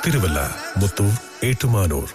Thiruvalla Muthoor Ettumanoor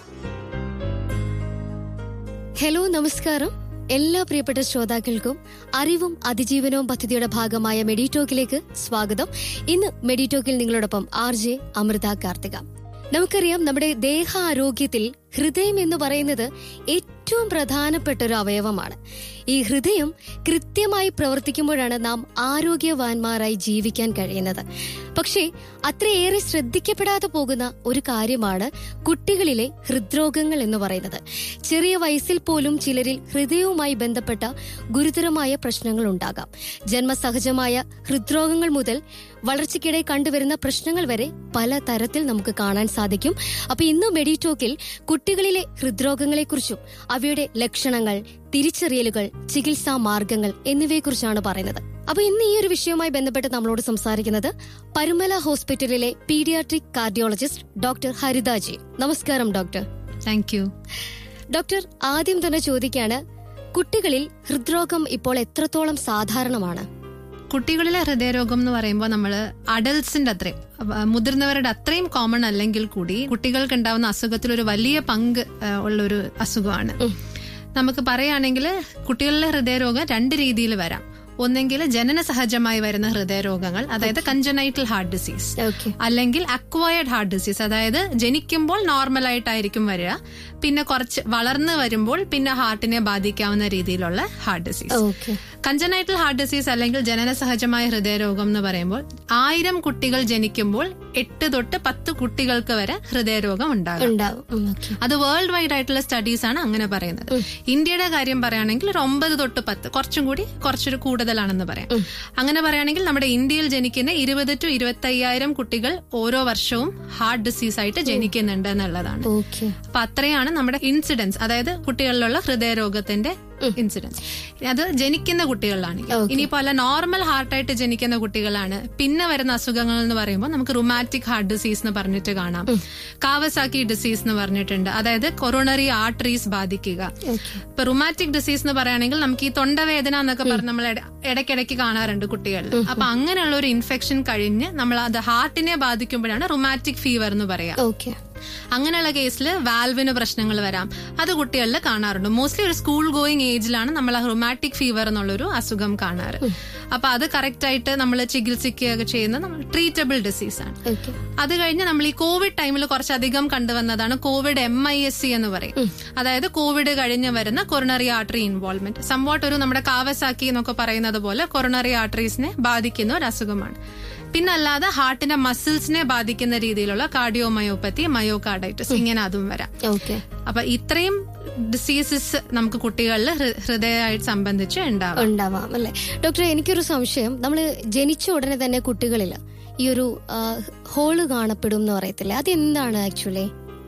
hello നമസ്കാരം എല്ലാ പ്രിയപ്പെട്ട ശ്രോതാക്കൾക്കും അറിവും അതിജീവനവും പദ്ധതിയുടെ ഭാഗമായ മെഡിറ്റോക്കിലേക്ക് സ്വാഗതം ഇന്ന് മെഡിറ്റോക്കിൽ നിങ്ങളോടൊപ്പം ആർ ജെ അമൃത കാർത്തിക നമുക്കറിയാം നമ്മുടെ ദേഹാരോഗ്യത്തിൽ ഹൃദയം എന്ന് പറയുന്നത് ഏറ്റവും പ്രധാനപ്പെട്ട ഒരു അവയവമാണ് ഈ ഹൃദയം കൃത്യമായി പ്രവർത്തിക്കുമ്പോഴാണ് നാം ആരോഗ്യവാന്മാരായി ജീവിക്കാൻ കഴിയുന്നത് പക്ഷേ അത്രയേറെ ശ്രദ്ധിക്കപ്പെടാതെ പോകുന്ന ഒരു കാര്യമാണ് കുട്ടികളിലെ ഹൃദ്രോഗങ്ങൾ എന്ന് പറയുന്നത് ചെറിയ വയസ്സിൽ പോലും ചിലരിൽ ഹൃദയവുമായി ബന്ധപ്പെട്ട ഗുരുതരമായ പ്രശ്നങ്ങൾ ഉണ്ടാകാം ജന്മസഹജമായ ഹൃദ്രോഗങ്ങൾ മുതൽ വളർച്ചയ്ക്കിടെ കണ്ടുവരുന്ന പ്രശ്നങ്ങൾ വരെ പല തരത്തിൽ നമുക്ക് കാണാൻ സാധിക്കും അപ്പൊ ഇന്ന് മെഡിറ്റോക്കിൽ കുട്ടികളിലെ ഹൃദ്രോഗങ്ങളെക്കുറിച്ചും അവയുടെ ലക്ഷണങ്ങൾ തിരിച്ചറിയലുകൾ ചികിത്സാ മാർഗങ്ങൾ എന്നിവയെക്കുറിച്ചാണ് പറയുന്നത് അപ്പൊ ഇന്ന് ഈ ഒരു വിഷയവുമായി ബന്ധപ്പെട്ട് നമ്മളോട് സംസാരിക്കുന്നത് പരുമല ഹോസ്പിറ്റലിലെ പീഡിയാട്രിക് കാർഡിയോളജിസ്റ്റ് ഡോക്ടർ ഹരിതാജി നമസ്കാരം ഡോക്ടർ താങ്ക് യു ഡോക്ടർ ആദ്യം തന്നെ ചോദിക്കാണ് കുട്ടികളിൽ ഹൃദ്രോഗം ഇപ്പോൾ എത്രത്തോളം സാധാരണമാണ് കുട്ടികളിലെ ഹൃദയരോഗം എന്ന് പറയുമ്പോൾ നമ്മൾ അഡൽട്സിന്റെ അത്രയും അഹ് മുതിർന്നവരുടെ അത്രയും കോമൺ അല്ലെങ്കിൽ കൂടി കുട്ടികൾക്ക് ഉണ്ടാവുന്ന അസുഖത്തിൽ ഒരു വലിയ പങ്ക് അഹ് ഉള്ള ഒരു അസുഖമാണ് നമുക്ക് പറയുകയാണെങ്കിൽ കുട്ടികളിലെ ഹൃദയരോഗം രണ്ട് രീതിയിൽ വരാം ഒന്നെങ്കിൽ ജനന സഹജമായി വരുന്ന ഹൃദയരോഗങ്ങൾ അതായത് കഞ്ചനൈറ്റൽ ഹാർട്ട് ഡിസീസ് ഓക്കെ അല്ലെങ്കിൽ അക്വയർഡ് ഹാർട്ട് ഡിസീസ് അതായത് ജനിക്കുമ്പോൾ നോർമൽ ആയിട്ടായിരിക്കും വരിക പിന്നെ കുറച്ച് വളർന്നു വരുമ്പോൾ പിന്നെ ഹാർട്ടിനെ ബാധിക്കാവുന്ന രീതിയിലുള്ള heart disease okay congenital heart disease അല്ലെങ്കിൽ ജനന സഹജമായ ഹൃദയരോഗം എന്ന് പറയുമ്പോൾ ആയിരം കുട്ടികൾ ജനിക്കുമ്പോൾ എട്ട് തൊട്ട് പത്ത് കുട്ടികൾക്ക് വരെ ഹൃദയരോഗം ഉണ്ടാകും ഉണ്ടാവും ഉം, ഓക്കെ അത് വേൾഡ് വൈഡ് ആയിട്ടുള്ള സ്റ്റഡീസ് ആണ് അങ്ങനെ പറയുന്നത് ഇന്ത്യയുടെ കാര്യം പറയുകയാണെങ്കിൽ ഒരു ഒമ്പത് തൊട്ട് പത്ത് കുറച്ചും കൂടി കുറച്ചൊരു കൂടുതലാണെന്ന് പറയാം അങ്ങനെ പറയുകയാണെങ്കിൽ നമ്മുടെ ഇന്ത്യയിൽ ജനിക്കുന്ന ഇരുപത് ടു ഇരുപത്തി അയ്യായിരം കുട്ടികൾ ഓരോ വർഷവും ഹാർട്ട് ഡിസീസ് ആയിട്ട് ജനിക്കുന്നുണ്ട് എന്നുള്ളതാണ് ഓക്കെ അപ്പൊ അത്രയാണ് നമ്മുടെ ഇൻസിഡൻസ് അതായത് കുട്ടികളിലുള്ള ഹൃദയരോഗത്തിന്റെ ഇൻസിഡൻസ് അത് ജനിക്കുന്ന കുട്ടികളിലാണെങ്കിൽ ഇനിയിപ്പോ അല്ല നോർമൽ ഹാർട്ടായിട്ട് ജനിക്കുന്ന കുട്ടികളാണ് പിന്നെ വരുന്ന അസുഖങ്ങൾ എന്ന് പറയുമ്പോൾ നമുക്ക് റുമാറ്റിക് ഹാർട്ട് ഡിസീസ് എന്ന് പറഞ്ഞിട്ട് കാണാം കാവസാക്കി ഡിസീസ് എന്ന് പറഞ്ഞിട്ടുണ്ട് അതായത് കൊറോണറി ആർട്ടറീസ് ബാധിക്കുക ഇപ്പൊ റുമാറ്റിക് ഡിസീസ് എന്ന് പറയുകയാണെങ്കിൽ നമുക്ക് ഈ തൊണ്ടവേദന എന്നൊക്കെ പറഞ്ഞ് നമ്മൾ ഇട- ഇടയ്ക്കിടയ്ക്ക് കാണാറുണ്ട് കുട്ടികളിൽ അപ്പൊ അങ്ങനെയുള്ള ഒരു ഇൻഫെക്ഷൻ കഴിഞ്ഞ് നമ്മൾ അത് ഹാർട്ടിനെ ബാധിക്കുമ്പോഴാണ് റുമാറ്റിക് ഫീവർ എന്ന് പറയാം ഓക്കെ അങ്ങനെയുള്ള കേസിൽ വാൽവിന് പ്രശ്നങ്ങൾ വരാം അത് കുട്ടികളിൽ കാണാറുണ്ട് മോസ്റ്റ്ലി ഒരു സ്കൂൾ ഗോയിങ് ഏജിലാണ് നമ്മൾ ആ റൊമാറ്റിക് ഫീവർ എന്നുള്ളൊരു അസുഖം കാണാറ് അപ്പൊ അത് കറക്റ്റ് ആയിട്ട് നമ്മൾ ചികിത്സിക്കുകയൊക്കെ ചെയ്യുന്ന നമ്മൾ ട്രീറ്റബിൾ ഡിസീസ് ആണ് ഓക്കെ അത് കഴിഞ്ഞ് നമ്മൾ ഈ കോവിഡ് ടൈമിൽ കുറച്ചധികം കണ്ടുവന്നതാണ് Covid M I S C എന്ന് പറയും അതായത് കോവിഡ് കഴിഞ്ഞ് വരുന്ന കൊറോണറി ആർട്ടറി ഇൻവോൾവ്മെന്റ് സംവാട്ട് ഒരു നമ്മുടെ കാവസാക്കി എന്നൊക്കെ പറയുന്നത് പോലെ കൊറോണറി ആർട്ടറീസിനെ ബാധിക്കുന്ന ഒരു അസുഖമാണ് പിന്നല്ലാതെ ഹാർട്ടിന്റെ മസിൽസിനെ ബാധിക്കുന്ന രീതിയിലുള്ള കാർഡിയോമയോപ്പത്തി മയോകാർഡൈറ്റിസ് ഇങ്ങനെ അതും വരാം ഓക്കെ അപ്പൊ ഇത്രയും ഡിസീസസ് നമുക്ക് കുട്ടികളിൽ ഹൃ- ഹൃദയമായിട്ട് സംബന്ധിച്ച് ഉണ്ടാവാം ഉണ്ടാവാം അല്ലെ ഡോക്ടർ എനിക്കൊരു സംശയം നമ്മൾ ജനിച്ച ഉടനെ തന്നെ കുട്ടികളിൽ ഈ ഒരു ആ, ഹോള് കാണപ്പെടും എന്ന് പറയത്തില്ലേ അതെന്താണ് ആക്ച്വലി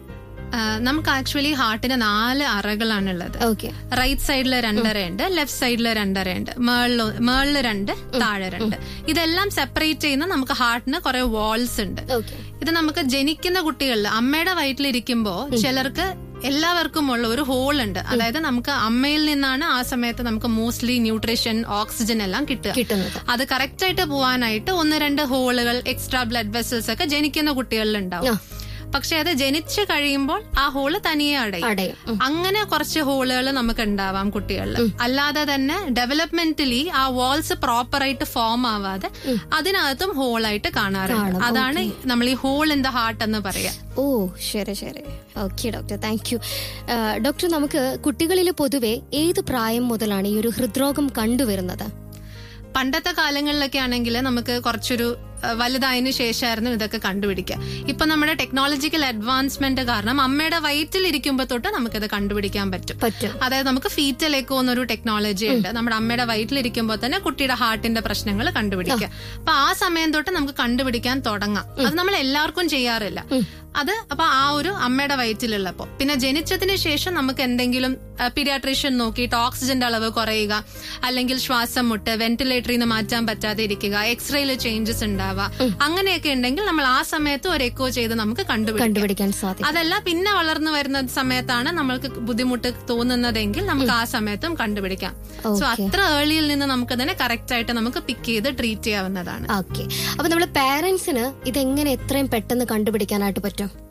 ആ, നമുക്ക് ആക്ച്വലി ഹാർട്ടിന് നാല് അറകളാണുള്ളത് ഓക്കെ റൈറ്റ് സൈഡിൽ രണ്ടര ഉണ്ട് ലെഫ്റ്റ് സൈഡിൽ രണ്ടര ഉണ്ട് മേളില് മേളില് രണ്ട് താഴെ രണ്ട് ഇതെല്ലാം സെപ്പറേറ്റ് ചെയ്യുന്ന നമുക്ക് ഹാർട്ടിന് കുറെ വാൾസ് ഉണ്ട് ഓക്കെ ഇത് നമുക്ക് ജനിക്കുന്ന കുട്ടികളിൽ അമ്മയുടെ വയറ്റിലിരിക്കുമ്പോ ചിലർക്ക് എല്ലാവർക്കും ഉള്ള ഒരു ഹോൾ ഉണ്ട് അതായത് നമുക്ക് അമ്മയിൽ നിന്നാണ് ആ സമയത്ത് നമുക്ക് മോസ്റ്റ്ലി ന്യൂട്രീഷൻ ഓക്സിജൻ എല്ലാം കിട്ടുക കിട്ടുന്നത് അത് കറക്റ്റ് ആയിട്ട് പോവാനായിട്ട് ഒന്ന് രണ്ട് ഹോളുകൾ എക്സ്ട്രാ ബ്ലഡ് വെസൽസ് ഒക്കെ ജനിക്കുന്ന കുട്ടികളിൽ ഉണ്ടാവും പക്ഷെ അത് ജനിച്ചു കഴിയുമ്പോൾ ആ ഹോള് തനിയെ അടയും അടയും ഉം. അങ്ങനെ കുറച്ച് ഹോളുകൾ നമുക്ക് ഉണ്ടാവാം കുട്ടികളിൽ അല്ലാതെ തന്നെ ഡെവലപ്മെന്റലി ആ വാൾസ് പ്രോപ്പർ ആയിട്ട് ഫോം ആവാതെ അതിനകത്തും ഹോളായിട്ട് കാണാറുണ്ട് അതാണ് നമ്മൾ ഈ ഹോൾ ഇൻ ദ ഹാർട്ട് എന്ന് പറയാ ഓ ശരി ശരി okay doctor thank you doctor നമുക്ക് കുട്ടികളിൽ പൊതുവെ ഏത് പ്രായം മുതലാണ് ഈ ഒരു ഹൃദ്രോഗം കണ്ടുവരുന്നത് പണ്ടത്തെ കാലങ്ങളിലൊക്കെ ആണെങ്കിൽ നമുക്ക് കുറച്ചൊരു അഹ്, വലുതായതിനു ശേഷമായിരുന്നു ഇതൊക്കെ കണ്ടുപിടിക്കുക ഇപ്പൊ നമ്മുടെ ടെക്നോളജിക്കൽ അഡ്വാൻസ്മെന്റ് കാരണം അമ്മയുടെ വയറ്റിൽ ഇരിക്കുമ്പോൾ തൊട്ട് നമുക്കിത് കണ്ടുപിടിക്കാൻ പറ്റും പറ്റും അതായത് നമുക്ക് ഫീറ്റൽ എക്കോ എന്നൊരു ടെക്നോളജി ഉണ്ട് നമ്മുടെ അമ്മയുടെ വയറ്റിലിരിക്കുമ്പോൾ തന്നെ കുട്ടിയുടെ ഹാർട്ടിന്റെ പ്രശ്നങ്ങൾ കണ്ടുപിടിക്കുക അപ്പൊ ആ സമയം തൊട്ട് നമുക്ക് കണ്ടുപിടിക്കാൻ തുടങ്ങാം അത് നമ്മൾ എല്ലാവർക്കും ചെയ്യാറില്ല അത് അപ്പൊ ആ ഒരു അമ്മയുടെ വയറ്റിലുള്ളപ്പോ പിന്നെ ജനിച്ചതിന് ശേഷം നമുക്ക് എന്തെങ്കിലും പീഡിയാട്രീഷ്യൻ നോക്കിയിട്ട് ഓക്സിജന്റെ അളവ് കുറയുക അല്ലെങ്കിൽ ശ്വാസം മുട്ട് വെന്റിലേറ്ററിൽ നിന്ന് മാറ്റാൻ പറ്റാതെ ഇരിക്കുക എക്സ്റേയിൽ ചേഞ്ചസ് ഉണ്ടാവുക അങ്ങനെയൊക്കെ ഉണ്ടെങ്കിൽ നമ്മൾ ആ സമയത്ത് ഒരു എക്കോ ചെയ്ത് നമുക്ക് കണ്ടുപിടിക്കാം കണ്ടുപിടിക്കാൻ സാധിക്കും അതല്ല പിന്നെ വളർന്നു വരുന്ന സമയത്താണ് നമ്മൾക്ക് ബുദ്ധിമുട്ട് തോന്നുന്നതെങ്കിൽ നമുക്ക് ആ സമയത്തും കണ്ടുപിടിക്കാം സോ അത്ര ഏർലിയിൽ നിന്ന് നമുക്ക് തന്നെ കറക്റ്റ് ആയിട്ട് നമുക്ക് പിക്ക് ചെയ്ത് ട്രീറ്റ് ചെയ്യാവുന്നതാണ് ഓക്കെ അപ്പൊ നമ്മളെ പാരന്റ്സിന് ഇതെങ്ങനെ എത്രയും പെട്ടെന്ന് കണ്ടുപിടിക്കാനായിട്ട് പറ്റും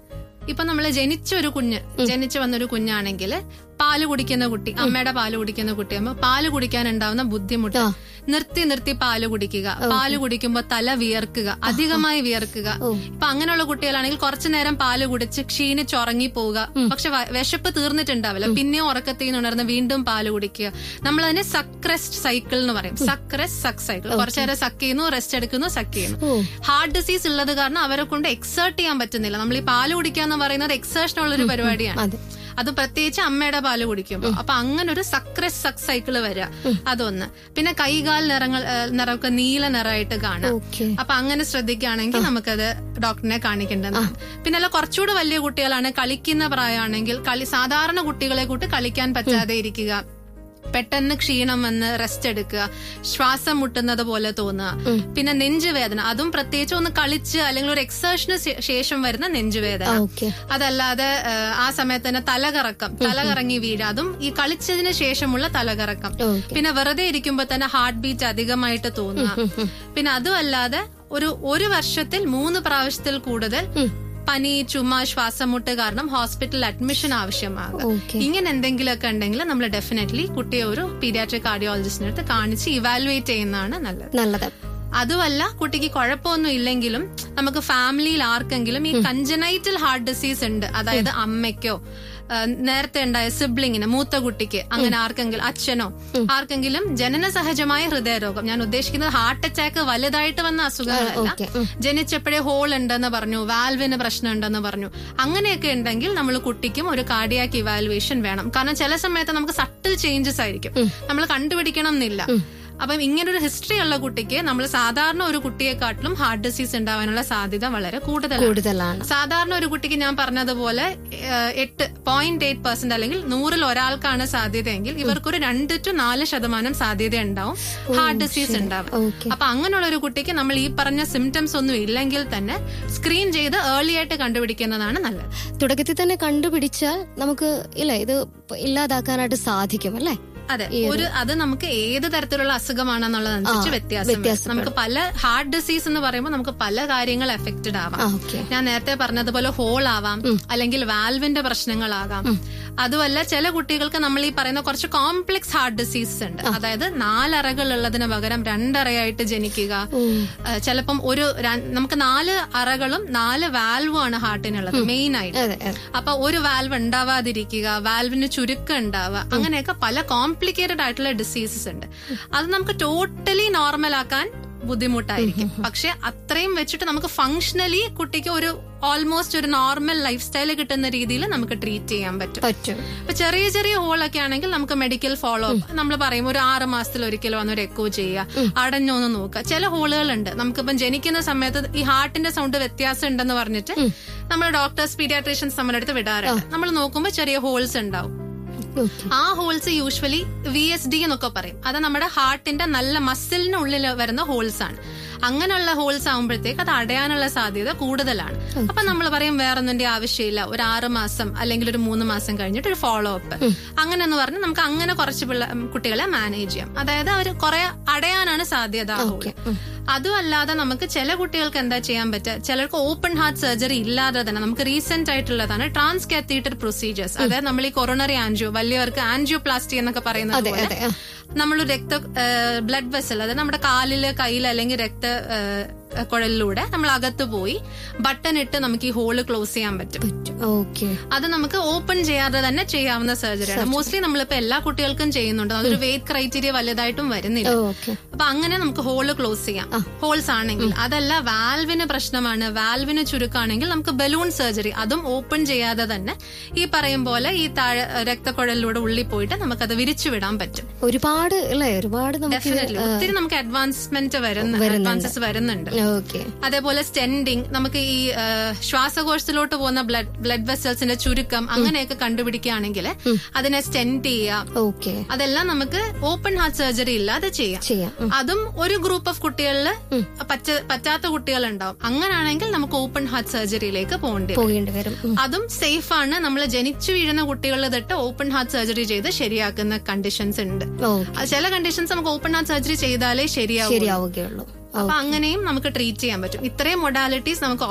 ഇപ്പൊ നമ്മൾ ജനിച്ച ഒരു കുഞ്ഞ് ജനിച്ചു വന്നൊരു കുഞ്ഞാണെങ്കിൽ പാല് കുടിക്കുന്ന കുട്ടി അമ്മയുടെ പാല് കുടിക്കുന്ന കുട്ടിയാകുമ്പോൾ പാല് കുടിക്കാൻ ഉണ്ടാവുന്ന ബുദ്ധിമുട്ട് ആ. നിർത്തി നിർത്തി പാല് കുടിക്കുക പാല് കുടിക്കുമ്പോൾ തല വിയർക്കുക അധികമായി വിയർക്കുക ഇപ്പൊ അങ്ങനെയുള്ള കുട്ടികളാണെങ്കിൽ കുറച്ചു നേരം പാല് കുടിച്ച് ക്ഷീണിച്ചുറങ്ങി പോവുക പക്ഷെ വ- വിശപ്പ് തീർന്നിട്ടുണ്ടാവില്ല പിന്നെയും ഉറക്കത്തിൽ നിന്ന് ഉണർന്ന് വീണ്ടും പാല് കുടിക്കുക നമ്മൾ അതിനെ സക്രസ്റ്റ് സൈക്കിൾ എന്ന് പറയും സക്രസ് സക് സൈക്കിൾ കുറച്ചു നേരം സക്ക് ചെയ്യുന്നു റെസ്റ്റ് എടുക്കുന്നു സക്ക് ചെയ്യുന്നു ഓ ഹാർട്ട് ഡിസീസ് ഉള്ളത് കാരണം അവരെ കൊണ്ട് എക്സേർട്ട് ചെയ്യാൻ പറ്റുന്നില്ല നമ്മൾ ഈ പാല് കുടിക്കുക എന്ന് പറയുന്നത് എക്സേർഷൻ ഉള്ള ഒരു പരിപാടിയാണ് അതെ അത് പ്രത്യേകിച്ച് അമ്മയുടെ പാല് കുടിക്കുമ്പോൾ അപ്പൊ അങ്ങനെ ഒരു സക്രസ് സക് സൈക്കിള് വരിക അതൊന്ന് പിന്നെ കൈകാൽ നിറങ്ങൾ ഏഹ്, നിറമൊക്കെ നീല നിറമായിട്ട് കാണാം ഓക്കെ അപ്പൊ അങ്ങനെ ശ്രദ്ധിക്കുകയാണെങ്കിൽ നമുക്കത് ഡോക്ടറിനെ കാണിക്കേണ്ടതാണ് പിന്നെ അല്ല കുറച്ചുകൂടെ വലിയ കുട്ടികളാണ് കളിക്കുന്ന പ്രായമാണെങ്കിൽ കളി സാധാരണ കുട്ടികളെ കൂട്ട് കളിക്കാൻ പറ്റാതെ ഇരിക്കുക പെട്ടെന്ന് ക്ഷീണം വന്ന് റെസ്റ്റ് എടുക്കുക ശ്വാസം മുട്ടുന്നത് പോലെ തോന്നുക പിന്നെ നെഞ്ചുവേദന അതും പ്രത്യേകിച്ച് ഒന്ന് കളിച്ച് അല്ലെങ്കിൽ ഒരു എക്സേഷന് ശേഷം വരുന്ന നെഞ്ചുവേദന ഓക്കെ അതല്ലാതെ ഏഹ്, ആ സമയത്ത് തന്നെ തലകറക്കം തലകറങ്ങി വീഴുക അതും ഈ കളിച്ചതിന് ശേഷമുള്ള തലകറക്കം ഓക്കെ പിന്നെ വെറുതെ ഇരിക്കുമ്പോ തന്നെ ഹാർട്ട് ബീറ്റ് അധികമായിട്ട് തോന്നുക പിന്നെ അതും അല്ലാതെ ഒരു ഒരു വർഷത്തിൽ മൂന്ന് പ്രാവശ്യത്തിൽ കൂടുതൽ പനി ചുമ ശ്വാസമുട്ട് കാരണം ഹോസ്പിറ്റലിൽ അഡ്മിഷൻ ആവശ്യമാകും ഓക്കെ ഇങ്ങനെ എന്തെങ്കിലുമൊക്കെ ഉണ്ടെങ്കിൽ നമ്മൾ ഡെഫിനറ്റ്ലി കുട്ടിയെ ഒരു പീഡിയാട്രിക് കാർഡിയോളജിസ്റ്റിന്റെ അടുത്ത് കാണിച്ച് ഇവാലുവേറ്റ് ചെയ്യുന്നതാണ് നല്ലത് നല്ലത് അതുമല്ല കുട്ടിക്ക് കുഴപ്പമൊന്നും ഇല്ലെങ്കിലും നമുക്ക് ഫാമിലിയിൽ ആർക്കെങ്കിലും ഈ കഞ്ചനൈറ്റൽ ഹാർട്ട് ഡിസീസ് ഉണ്ട് അതായത് അമ്മയ്ക്കോ ആ, നേരത്തെ ഉണ്ടായ സിബ്ലിങ്ങിന് മൂത്ത കുട്ടിക്ക് അങ്ങനെ ആർക്കെങ്കിലും അച്ഛനോ ആർക്കെങ്കിലും ജനന സഹജമായ ഹൃദയരോഗം ഞാൻ ഉദ്ദേശിക്കുന്നത് ഹാർട്ട് അറ്റാക്ക് വലുതായിട്ട് വന്ന അസുഖങ്ങളല്ല ഓക്കെ ജനിച്ചപ്പോഴേ ഹോൾ ഉണ്ടെന്ന് പറഞ്ഞു വാൽവിന് പ്രശ്നം ഉണ്ടെന്ന് പറഞ്ഞു അങ്ങനെയൊക്കെ ഉണ്ടെങ്കിൽ നമ്മൾ കുട്ടിക്കും ഒരു കാർഡിയാക്ക് ഇവാലുവേഷൻ വേണം കാരണം ചില സമയത്ത് നമുക്ക് സട്ടിൽ ചേഞ്ചസ് ആയിരിക്കും നമ്മൾ കണ്ടുപിടിക്കണം എന്നില്ല അപ്പം ഇങ്ങനൊരു ഹിസ്റ്ററി ഉള്ള കുട്ടിക്ക് നമ്മൾ സാധാരണ ഒരു കുട്ടിയെക്കാട്ടിലും ഹാർട്ട് ഡിസീസ് ഉണ്ടാവാനുള്ള സാധ്യത വളരെ കൂടുതലാണ് കൂടുതലാണ് സാധാരണ ഒരു കുട്ടിക്ക് ഞാൻ പറഞ്ഞതുപോലെ ഏഹ്, എട്ട് പോയിന്റ് എയ്റ്റ് പെർസെന്റ് അല്ലെങ്കിൽ നൂറിൽ ഒരാൾക്കാണ് സാധ്യതയെങ്കിൽ ഇവർക്കൊരു രണ്ട് ടു നാല് ശതമാനം സാധ്യത ഉണ്ടാവും ഹാർട്ട് ഡിസീസ് ഉണ്ടാവും ഓക്കെ അപ്പൊ അങ്ങനെയുള്ള ഒരു കുട്ടിക്ക് നമ്മൾ ഈ പറഞ്ഞ സിംറ്റംസ് ഒന്നും ഇല്ലെങ്കിൽ തന്നെ സ്ക്രീൻ ചെയ്ത് ഏർലി ആയിട്ട് കണ്ടുപിടിക്കുന്നതാണ് നല്ലത് തുടക്കത്തിൽ തന്നെ കണ്ടുപിടിച്ചാൽ നമുക്ക് ഇല്ല ഇത് ഇല്ലാതാക്കാനായിട്ട് സാധിക്കും അല്ലേ അതെ ഒരു അത് നമുക്ക് ഏത് തരത്തിലുള്ള അസുഖമാണെന്നുള്ളതനുസരിച്ച് ആ, വ്യത്യാസം വരും. വ്യത്യാസപ്പെടും. നമുക്ക് പല ഹാർട്ട് ഡിസീസ് എന്ന് പറയുമ്പോൾ നമുക്ക് പല കാര്യങ്ങൾ എഫക്റ്റഡ് ആവാം ആ ഓക്കെ ഞാൻ നേരത്തെ പറഞ്ഞതുപോലെ ഹോൾ ആവാം അല്ലെങ്കിൽ വാൽവിന്റെ പ്രശ്നങ്ങളാകാം അതുമല്ല ചില കുട്ടികൾക്ക് നമ്മൾ ഈ പറയുന്ന കുറച്ച് കോംപ്ലക്സ് ഹാർട്ട് ഡിസീസ് ഉണ്ട് അതായത് നാലറകൾ ഉള്ളതിന് പകരം രണ്ടറയായിട്ട് ജനിക്കുക ഏഹ് ചിലപ്പം ഒരു ര- നമുക്ക് നാല് അറകളും നാല് വാൽവും ആണ് ഹാർട്ടിനുള്ളത് മെയിൻ ആയിട്ട് അതെ അതെ അപ്പൊ ഒരു വാൽവ് ഉണ്ടാവാതിരിക്കുക വാൽവിന് ചുരുക്കം ഉണ്ടാവുക അങ്ങനെയൊക്കെ പല കോംപ്ലിക്കേറ്റഡ് ആയിട്ടുള്ള ഡിസീസസ് ഉണ്ട് അത് നമുക്ക് ടോട്ടലി നോർമൽ ആക്കാൻ ബുദ്ധിമുട്ടായിരിക്കും പക്ഷെ അത്രയും വെച്ചിട്ട് നമുക്ക് ഫങ്ഷണലി കുട്ടിക്ക് ഒരു ഓൾമോസ്റ്റ് ഒരു നോർമൽ ലൈഫ് സ്റ്റൈൽ കിട്ടുന്ന രീതിയിൽ നമുക്ക് ട്രീറ്റ് ചെയ്യാൻ പറ്റും പറ്റും ഇപ്പൊ ചെറിയ ചെറിയ ഹോളൊക്കെ ആണെങ്കിൽ നമുക്ക് മെഡിക്കൽ ഫോളോ അപ്പ് നമ്മൾ പറയും ഒരു ആറ് മാസത്തിൽ ഒരിക്കൽ വന്ന് ഒരു എക്കോ ചെയ്യുക അടഞ്ഞോന്ന് നോക്കുക ചില ഹോളുകളുണ്ട് നമുക്കിപ്പം ജനിക്കുന്ന സമയത്ത് ഈ ഹാർട്ടിന്റെ സൗണ്ട് വ്യത്യാസം ഉണ്ടെന്ന് പറഞ്ഞിട്ട് നമ്മൾ ഡോക്ടേഴ്സ് പീഡിയാട്രീഷ്യൻസ് നമ്മുടെ അടുത്ത് വിടാറുണ്ട് നമ്മൾ നോക്കുമ്പോൾ ചെറിയ ഹോൾസ് ഉണ്ടാവും ഓക്കെ ആ holes usually V S D എന്നൊക്കെ പറയും അത് നമ്മുടെ ഹാർട്ടിന്റെ നല്ല മസിലിനുള്ളിൽ വരുന്ന ഹോൾസ് ആണ് അങ്ങനെയുള്ള ഹോൾസ് ആകുമ്പോഴത്തേക്ക് അത് അടയാനുള്ള സാധ്യത കൂടുതലാണ് അപ്പൊ നമ്മൾ പറയും വേറൊന്നിന്റെ ആവശ്യമില്ല ഒരു ആറ് മാസം അല്ലെങ്കിൽ ഒരു മൂന്ന് മാസം കഴിഞ്ഞിട്ട് ഒരു ഫോളോ അപ്പ് അങ്ങനെ എന്ന് പറഞ്ഞ് നമുക്ക് അങ്ങനെ കുറച്ച് പിള്ള കുട്ടികളെ മാനേജ് ചെയ്യാം അതായത് അവർ കുറെ അടയാനാണ് സാധ്യത ആ ഹോൾ അതും അല്ലാതെ നമുക്ക് ചില കുട്ടികൾക്ക് എന്താ ചെയ്യാൻ പറ്റുക ചിലർക്ക് ഓപ്പൺ ഹാർട്ട് സർജറി ഇല്ലാതെ തന്നെ നമുക്ക് റീസെന്റ് ആയിട്ടുള്ളതാണ് ട്രാൻസ് കാത്തീറ്റർ പ്രൊസീജിയേഴ്സ് അതായത് നമ്മൾ ഈ കൊറോണറി ആൻജിയോ വലിയവർക്ക് ആൻജിയോപ്ലാസ്റ്റി എന്നൊക്കെ പറയുന്നത് അതെ പോലെ അതെ ആ. നമ്മൾ രക്ത ബ്ലഡ് വെസൽ അതായത് നമ്മുടെ കാലില് കയ്യിൽ അല്ലെങ്കിൽ രക്ത ഏഹ്, കുഴലിലൂടെ നമ്മൾ അകത്ത് പോയി ബട്ടൺ ഇട്ട് നമുക്ക് ഈ ഹോള് ക്ലോസ് ചെയ്യാൻ പറ്റും പറ്റും ഓക്കെ അത് നമുക്ക് ഓപ്പൺ ചെയ്യാതെ തന്നെ ചെയ്യാവുന്ന സർജറിയാണ് മോസ്റ്റ്ലി നമ്മളിപ്പോ എല്ലാ കുട്ടികൾക്കും ചെയ്യുന്നുണ്ട് അതൊരു വെയിറ്റ് ക്രൈറ്റീരിയ വലുതായിട്ടും വരുന്നില്ല ഓക്കെ അപ്പൊ അങ്ങനെ നമുക്ക് ഹോള് ക്ലോസ് ചെയ്യാം ഹോൾസ് ആണെങ്കിൽ അതല്ല വാൽവിന് പ്രശ്നമാണ് വാൽവിന് ചുരുക്കാണെങ്കിൽ നമുക്ക് ബലൂൺ സർജറി അതും ഓപ്പൺ ചെയ്യാതെ തന്നെ ഈ പറയും പോലെ ഈ താഴെ രക്തക്കുഴലിലൂടെ ഉള്ളിൽ പോയിട്ട് നമുക്കത് വിരിച്ചു വിടാൻ പറ്റും ഒരുപാട് അല്ലേ ഒരുപാട് നമുക്ക് ഡെഫിനറ്റ്ലി ഒത്തിരി നമുക്ക് അഡ്വാൻസ്മെന്റ് വരുന്ന അഡ്വാൻസസ് വരുന്നുണ്ട് ഓക്കെ അതേപോലെ സ്റ്റെൻഡിങ് നമുക്ക് ഈ ആ, ശ്വാസകോശത്തിലോട്ട് പോകുന്ന ബ്ലഡ് ബ്ലഡ് വെസൽസിന്റെ ചുരുക്കം അങ്ങനെയൊക്കെ കണ്ടുപിടിക്കുകയാണെങ്കിൽ അതിനെ സ്റ്റെൻഡ് ചെയ്യാം ഓക്കെ അതെല്ലാം നമുക്ക് ഓപ്പൺ ഹാർട്ട് സർജറി ഇല്ലാതെ ചെയ്യാം ചെയ്യാം ഉം. അതും ഒരു ഗ്രൂപ്പ് ഓഫ് കുട്ടികളിൽ പറ്റ പറ്റാത്ത കുട്ടികളുണ്ടാവും അങ്ങനാണെങ്കിൽ നമുക്ക് ഓപ്പൺ ഹാർട്ട് സർജറിയിലേക്ക് പോകേണ്ടി വരും പോകേണ്ടി വരും ഉം. അതും സേഫ് ആണ് നമ്മൾ ജനിച്ചു വീഴുന്ന കുട്ടികളിൽ തൊട്ട് ഓപ്പൺ ഹാർട്ട് സർജറി ചെയ്ത് ശരിയാക്കുന്ന കണ്ടീഷൻസ് ഉണ്ട് ഓക്കെ അത് ചില കണ്ടീഷൻസ് നമുക്ക് ഓപ്പൺ ഹാർട്ട് സർജറി ചെയ്താലേ ശരിയാവും ശരിയാവുകയുള്ളൂ അപ്പൊ അങ്ങനെയും നമുക്ക് ട്രീറ്റ് ചെയ്യാൻ പറ്റും ഇത്രയും മൊഡാലിറ്റീസ് നമുക്ക്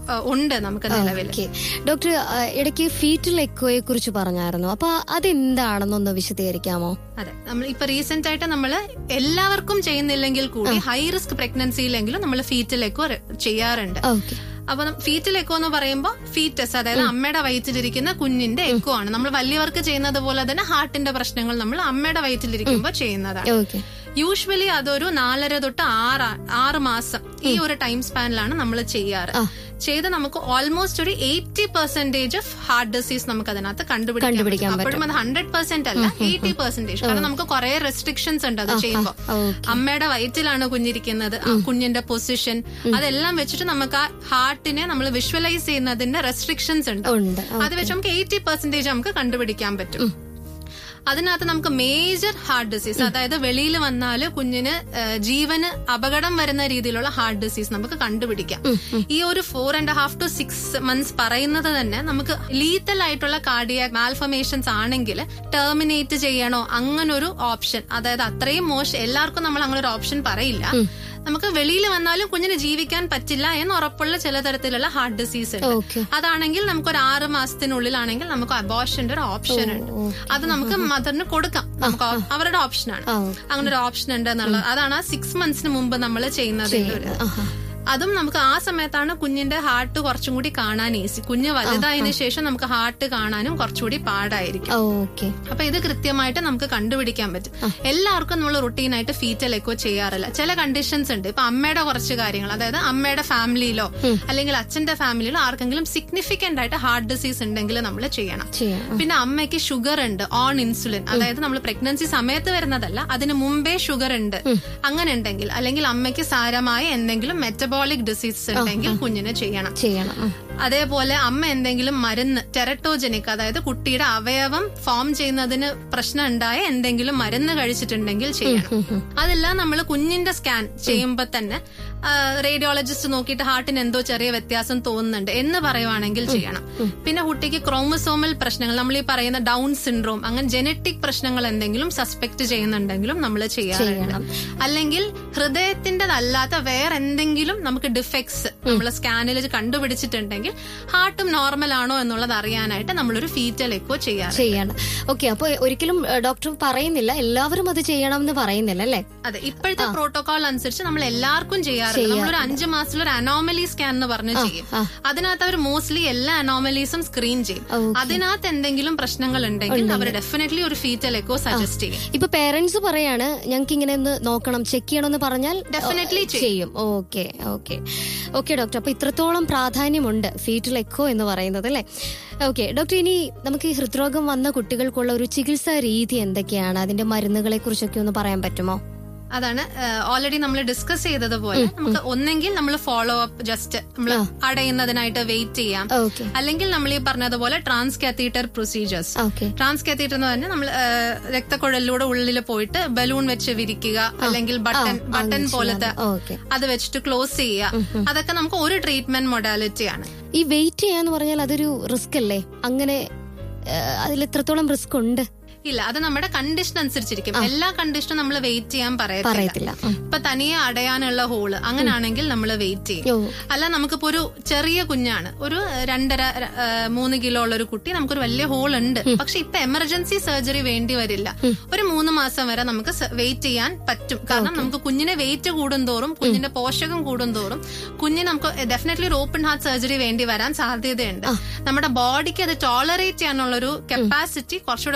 ആ, ഉണ്ട് നമുക്ക് നിലവിൽ ഓക്കെ ഡോക്ടർ ആ, ഇടയ്ക്ക് ഫീറ്റൽ എക്കോയെ കുറിച്ച് പറഞ്ഞായിരുന്നു അപ്പൊ അതെന്താണെന്നൊന്ന് വിശദീകരിക്കാമോ അതെ നമ്മൾ ഇപ്പൊ റീസെന്റ് ആയിട്ട് നമ്മൾ എല്ലാവർക്കും ചെയ്യുന്നില്ലെങ്കിൽ കൂടി ഹൈ റിസ്ക് പ്രഗ്നൻസിയിലെങ്കിലും നമ്മൾ ഫീറ്റൽ എക്കോ ചെയ്യാറുണ്ട് ഓക്കെ അപ്പൊ ഫീറ്റൽ എക്കോ എന്ന് പറയുമ്പോൾ ഫീറ്റസ് അതായത് അമ്മയുടെ വയറ്റിലിരിക്കുന്ന കുഞ്ഞിന്റെ എക്കോ ആണ് നമ്മൾ വലിയവർക്ക് ചെയ്യുന്നത് പോലെ തന്നെ ഹാർട്ടിന്റെ പ്രശ്നങ്ങൾ നമ്മൾ അമ്മയുടെ വയറ്റിലിരിക്കുമ്പോൾ ചെയ്യുന്നതാണ് ഓക്കെ യൂഷ്വലി അതൊരു നാലര തൊട്ട് ആറ് ആറ് മാസം ഈ ഒരു ടൈം സ്പാനിലാണ് നമ്മൾ ചെയ്യാറ് ചെയ്ത് നമുക്ക് ഓൾമോസ്റ്റ് ഒരു eighty percentage of heart disease നമുക്ക് അതിനകത്ത് കണ്ടുപിടിക്കാൻ കണ്ടുപിടിക്കാൻ പറ്റും. അപ്പോഴും അത് ഹൺഡ്രഡ് പെർസെന്റ് അല്ല എയ്റ്റി പെർസെന്റേജ് കാരണം നമുക്ക് കുറെ റെസ്ട്രിക്ഷൻസ് ഉണ്ട് അത് ചെയ്യുമ്പോൾ ഓക്കെ അമ്മയുടെ വയറ്റിലാണ് കുഞ്ഞിരിക്കുന്നത് ആ കുഞ്ഞിന്റെ പൊസിഷൻ അതെല്ലാം വെച്ചിട്ട് നമുക്ക് ആ ഹാർട്ടിനെ നമ്മൾ വിഷ്വലൈസ് ചെയ്യുന്നതിന്റെ റെസ്ട്രിക്ഷൻസ് ഉണ്ട് ഉണ്ട് അത് വെച്ച് നമുക്ക് എയ്റ്റി പെർസെന്റേജ് നമുക്ക് കണ്ടുപിടിക്കാൻ പറ്റും അതിനകത്ത് നമുക്ക് മേജർ ഹാർട്ട് ഡിസീസ് അതായത് വെളിയിൽ വന്നാല് കുഞ്ഞിന് ഏഹ്, ജീവന് അപകടം വരുന്ന രീതിയിലുള്ള ഹാർട്ട് ഡിസീസ് നമുക്ക് കണ്ടുപിടിക്കാം ഈ ഒരു four and half to six months പറയുന്നത് തന്നെ നമുക്ക് ലീത്തൽ ആയിട്ടുള്ള കാർഡിയാക് മാൽഫമേഷൻസ് ആണെങ്കിൽ ടെർമിനേറ്റ് ചെയ്യണോ അങ്ങനൊരു ഓപ്ഷൻ അതായത് അത്രയും മോശം എല്ലാവർക്കും നമ്മൾ അങ്ങനെ ഒരു ഓപ്ഷൻ പറയില്ല നമുക്ക് വെളിയിൽ വന്നാലും കുഞ്ഞിന് ജീവിക്കാൻ പറ്റില്ല എന്ന് ഉറപ്പുള്ള ചില തരത്തിലുള്ള ഹാർട്ട് ഡിസീസ് ഉണ്ട് ഓക്കെ അതാണെങ്കിൽ നമുക്ക് ഒരു ആറ് മാസത്തിനുള്ളിലാണെങ്കിൽ നമുക്ക് അബോഷന്റെ ഒരു ഓപ്ഷൻ ഉണ്ട് അത് നമുക്ക് മദറിന് കൊടുക്കാം നമുക്ക് ഓ- അവരുടെ ഓപ്ഷനാണ് ആ അങ്ങനെ ഒരു ഓപ്ഷൻ ഉണ്ട് എന്നുള്ളത് അതാണ് ആ സിക്സ് മന്ത്സിന് മുമ്പ് നമ്മൾ ചെയ്യുന്നത് ആഹാ. അതും നമുക്ക് ആ സമയത്താണ് കുഞ്ഞിന്റെ ഹാർട്ട് കുറച്ചും കൂടി കാണാൻ ഈസി കുഞ്ഞ് വലുതായതിനു ശേഷം നമുക്ക് ഹാർട്ട് കാണാനും കുറച്ചുകൂടി പാടായിരിക്കും ഓക്കെ അപ്പൊ ഇത് കൃത്യമായിട്ട് നമുക്ക് കണ്ടുപിടിക്കാൻ പറ്റും എല്ലാവർക്കും നമ്മൾ റുട്ടീനായിട്ട് ഫീറ്റൽ എക്കോ ചെയ്യാറില്ല ചില കണ്ടീഷൻസ് ഉണ്ട് ഇപ്പൊ അമ്മയുടെ കുറച്ച് കാര്യങ്ങൾ അതായത് അമ്മയുടെ ഫാമിലിയിലോ അല്ലെങ്കിൽ അച്ഛന്റെ ഫാമിലിയിലോ ആർക്കെങ്കിലും സിഗ്നിഫിക്കന്റ് ആയിട്ട് ഹാർട്ട് ഡിസീസ് ഉണ്ടെങ്കിൽ നമ്മൾ ചെയ്യണം ചെയ്യാം പിന്നെ അമ്മയ്ക്ക് ഷുഗർ ഉണ്ട് ഓൺ ഇൻസുലിൻ അതായത് നമ്മൾ പ്രഗ്നൻസി സമയത്ത് വരുന്നതല്ല അതിന് മുമ്പേ ഷുഗർ ഉണ്ട് അങ്ങനെ ഉണ്ടെങ്കിൽ അല്ലെങ്കിൽ അമ്മയ്ക്ക് സാരമായ എന്തെങ്കിലും മെറ്റബോളിക് ഡിസീസ് ഉണ്ടെങ്കിൽ കുഞ്ഞിന് ചെയ്യണം ചെയ്യണം ഉം. അതേപോലെ അമ്മ എന്തെങ്കിലും മരുന്ന് ടെറട്ടോജനിക് അതായത് കുട്ടിയുടെ അവയവം ഫോം ചെയ്യുന്നതിന് പ്രശ്നം ഉണ്ടായ എന്തെങ്കിലും മരുന്ന് കഴിച്ചിട്ടുണ്ടെങ്കിൽ ചെയ്യണം അതെല്ലാം നമ്മൾ കുഞ്ഞിന്റെ സ്കാൻ ചെയ്യുമ്പോൾ തന്നെ റേഡിയോളജിസ്റ്റ് നോക്കിയിട്ട് ഹാർട്ടിന് എന്തോ ചെറിയ വ്യത്യാസം തോന്നുന്നുണ്ട് എന്ന് പറയുവാണെങ്കിൽ ചെയ്യണം പിന്നെ കുട്ടിക്ക് ക്രോമസോമൽ പ്രശ്നങ്ങൾ നമ്മൾ ഈ പറയുന്ന ഡൗൺ സിൻഡ്രോം അങ്ങനെ ജനറ്റിക് പ്രശ്നങ്ങൾ എന്തെങ്കിലും സസ്പെക്ട് ചെയ്യുന്നുണ്ടെങ്കിലും നമ്മൾ ചെയ്യാറുണ്ട് അല്ലെങ്കിൽ ഹൃദയത്തിൻ്റെതല്ലാത്ത വേറെ എന്തെങ്കിലും നമുക്ക് ഡിഫക്ട്സ് നമ്മൾ സ്കാനിൽ കണ്ടുപിടിച്ചിട്ടുണ്ടെങ്കിൽ ഹാർട്ടും നോർമൽ ആണോ എന്നുള്ളത് അറിയാനായിട്ട് നമ്മളൊരു ഫീറ്റൽ എക്കോ ചെയ്യാറ് ചെയ്യണം ഓക്കെ അപ്പൊ ഒരിക്കലും ഡോക്ടർ പറയുന്നില്ല എല്ലാവരും അത് ചെയ്യണം എന്ന് പറയുന്നില്ല അല്ലേ അതെ ഇപ്പോഴത്തെ പ്രോട്ടോകോൾ അനുസരിച്ച് നമ്മൾ എല്ലാവർക്കും ചെയ്യാറുണ്ട് നമ്മളൊരു അഞ്ച് മാസത്തിൽ ഒരു അനോമലി സ്കാൻ എന്ന് പറഞ്ഞ് ചെയ്യും ആ. അതിനകത്ത് അവർ മോസ്റ്റ്ലി എല്ലാ അനോമലീസും സ്ക്രീൻ ചെയ്യും Okay. അതിനകത്ത് എന്തെങ്കിലും പ്രശ്നങ്ങൾ ഉണ്ടെങ്കിൽ അവർ ഡെഫിനറ്റ്ലി ഒരു ഫീറ്റൽ എക്കോ സജസ്റ്റ് ചെയ്യും ഇപ്പൊ പേരന്റ്സ് പറയാണ് ഞങ്ങൾക്ക് ഇങ്ങനെ ഒന്ന് നോക്കണം ചെക്ക് ചെയ്യണം എന്ന് പറഞ്ഞാൽ Definitely ഏഹ്, ചെയ്യും ഓക്കെ ഓക്കെ ഓക്കെ ഡോക്ടർ അപ്പൊ ഇത്രത്തോളം പ്രാധാന്യമുണ്ട് ഫീറ്റൽ എക്കോ എന്ന് പറയുന്നത് അല്ലേ ഓക്കെ ഡോക്ടർ ഇനി നമുക്ക് ഈ ഹൃദ്രോഗം വന്ന കുട്ടികൾക്കുള്ള ഒരു ചികിത്സാ രീതി എന്തൊക്കെയാണ് അതിന്റെ മരുന്നുകളെ കുറിച്ചൊക്കെ ഒന്ന് പറയാൻ പറ്റുമോ അതാണ് ഓൾറെഡി നമ്മൾ ഡിസ്കസ് ചെയ്തതുപോലെ നമുക്ക് ഒന്നെങ്കിൽ നമ്മൾ ഫോളോ അപ്പ് ജസ്റ്റ് നമ്മൾ അടയുന്നതിനായിട്ട് വെയിറ്റ് ചെയ്യാം ഓക്കെ അല്ലെങ്കിൽ നമ്മൾ ഈ പറഞ്ഞതുപോലെ transcatheter procedures okay transcatheter എന്ന് പറഞ്ഞാൽ നമ്മൾ രക്തക്കുഴലിലൂടെ ഉള്ളിൽ പോയിട്ട് ബലൂൺ വെച്ച് വിരിക്കുക അല്ലെങ്കിൽ ബട്ടൺ ബട്ടൺ പോലത്തെ ഓക്കെ അത് വെച്ചിട്ട് ക്ലോസ് ചെയ്യുക അതൊക്കെ നമുക്ക് ഒരു ട്രീറ്റ്മെന്റ് മൊഡാലിറ്റി ആണ് ഈ വെയിറ്റ് ചെയ്യാന്ന് പറഞ്ഞാൽ അതൊരു റിസ്ക് അല്ലേ അങ്ങനെ ഏഹ്, അതിൽ എത്രത്തോളം റിസ്ക് ഉണ്ട് ഇല്ല അത് നമ്മുടെ കണ്ടീഷൻ അനുസരിച്ചിരിക്കും എല്ലാ കണ്ടീഷനും നമ്മൾ വെയിറ്റ് ചെയ്യാൻ പറയത്തില്ല പറയത്തില്ല ഉം. ഇപ്പൊ തനിയെ അടയാനുള്ള ഹോള് അങ്ങനെയാണെങ്കിൽ നമ്മൾ വെയിറ്റ് ചെയ്യും ഓ അല്ല നമുക്കിപ്പോ ഒരു ചെറിയ കുഞ്ഞാണ് ഒരു രണ്ടര ആ, മൂന്ന് കിലോ ഉള്ള ഒരു കുട്ടി നമുക്കൊരു വലിയ ഹോൾ ഉണ്ട് പക്ഷെ ഇപ്പൊ എമർജൻസി സർജറി വേണ്ടി വരില്ല ഒരു മൂന്ന് മാസം വരെ നമുക്ക് വെയിറ്റ് ചെയ്യാൻ പറ്റും കാരണം നമുക്ക് കുഞ്ഞിനെ വെയിറ്റ് കൂടുന്തോറും കുഞ്ഞിന്റെ പോഷകം കൂടുന്തോറും കുഞ്ഞിന് നമുക്ക് ഡെഫിനറ്റ്ലി ഒരു ഓപ്പൺ ഹാർട്ട് സർജറി വേണ്ടി വരാൻ സാധ്യതയുണ്ട് നമ്മുടെ ബോഡിക്ക് അത് ടോളറേറ്റ് ചെയ്യാനുള്ള ഒരു കപ്പാസിറ്റി കുറച്ചുകൂടെ